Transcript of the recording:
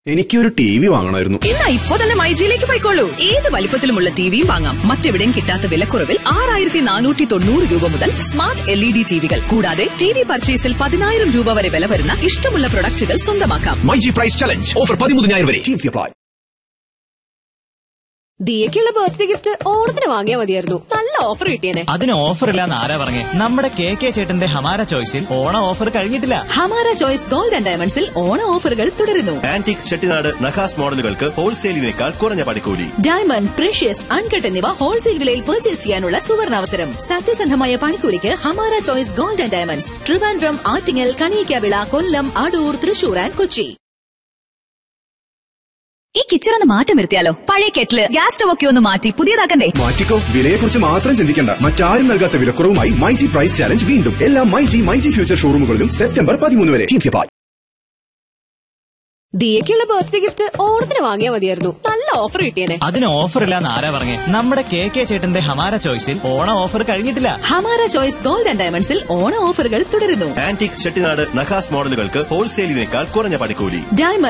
എനിക്കൊരു T V വാങ്ങണമായിരുന്നു എന്നാ ഇപ്പോ തന്നെ മൈജിയിലേക്ക് പോയിക്കോളൂ ഏത് വലിപ്പത്തിലുമുള്ള ടിവിയും വാങ്ങാം മറ്റെവിടെയും കിട്ടാത്ത വിലക്കുറവിൽ ആറായിരത്തി നാനൂറ്റി തൊണ്ണൂറ് രൂപ മുതൽ സ്മാർട്ട് എൽ ഇ ഡി ടിവികൾ കൂടാതെ ടി വി പർച്ചേസിൽ പതിനായിരം രൂപ വരെ വില വരുന്ന ഇഷ്ടമുള്ള പ്രൊഡക്റ്റുകൾ സ്വന്തമാക്കാം My G price challenge offer പതിമൂന്നിനായിരം വരെ ടീംസി അപ്ലൈ ദിയക്കുള്ള ബർത്ത്ഡേ ഗിഫ്റ്റ് ഓണത്തിന് വാങ്ങിയാൽ മതിയായിരുന്നു നല്ല ഓഫർ കിട്ടിയേനെ അതിന് ഓഫർ ഇല്ലാന്ന് ആരാ പറഞ്ഞേ നമ്മുടെ കെ കെ ചേട്ടന്റെ ഹമാര ചോയ്സിൽ ഓണ ഓഫർ കഴിഞ്ഞിട്ടില്ല ഹമാര ചോയ്സ് ഗോൾഡ് ആൻഡ് ഡയമണ്ട്സിൽ ഓണ ഓഫറുകൾ തുടരുന്നു ആന്റിക് ചെട്ടിനാട് നഖാസ് മോഡലുകൾക്ക് ഹോൾസെയിലിനേക്കാൾ കുറഞ്ഞ പണിക്കൂലി ഡയമണ്ട് പ്രഷ്യസ് അൺകട്ട് എന്നിവ ഹോൾസെയിൽ വിലയിൽ പർച്ചേസ് ചെയ്യാനുള്ള സുവർണാവസരം സത്യസന്ധമായ പണിക്കൂലിക്ക് Hamara choice gold and diamonds Trivandrum Attingal Kaniyikkavila Kollam Adoor Thrissur and Kochi ഈ കിച്ചൺ ഒന്ന് മാറ്റം വരുത്തിയാലോ പഴയ കെറ്റില് ഗ്യാസ് സ്റ്റവ് ഒക്കെ ഒന്ന് മാറ്റി പുതിയതാക്കണ്ടേ മാറ്റിക്കോ വിലയെക്കുറിച്ച് മാത്രം ചിന്തിക്കേണ്ട മറ്റാരും നൽകാത്ത വിലക്കുറവുമായി മൈ ജി പ്രൈസ് ചാലഞ്ച് വീണ്ടും എല്ലാ My G My G future ഷോറൂമുകളിലും സെപ്റ്റംബർ പതിമൂന്ന് വരെ ടീംസി അപ്ലൈ ദിയക്കുള്ള ബർത്ത്ഡേ ഗിഫ്റ്റ് ഓണത്തിന് വാങ്ങിയാൽ മതിയായിരുന്നു നല്ല ഓഫർ കിട്ടിയേനെ അതിന് ഓഫർ ഇല്ലാന്ന് ആരാ പറഞ്ഞേ നമ്മുടെ കെ കെ ചേട്ടന്റെ ഹമാര ചോയ്സിൽ ഓണ ഓഫർ കഴിഞ്ഞിട്ടില്ല ഹമാര ചോയ്സ് ഗോൾഡ് ആൻഡ് ഡയമണ്ട്സിൽ ഓണ ഓഫറുകൾ തുടരുന്നു ആന്റിക് ചെട്ടിനാട് നഖാസ് മോഡലുകൾക്ക് ഹോൾസെയിലിനേക്കാൾ കുറഞ്ഞ പണിക്കൂലി ഡയമണ്ട്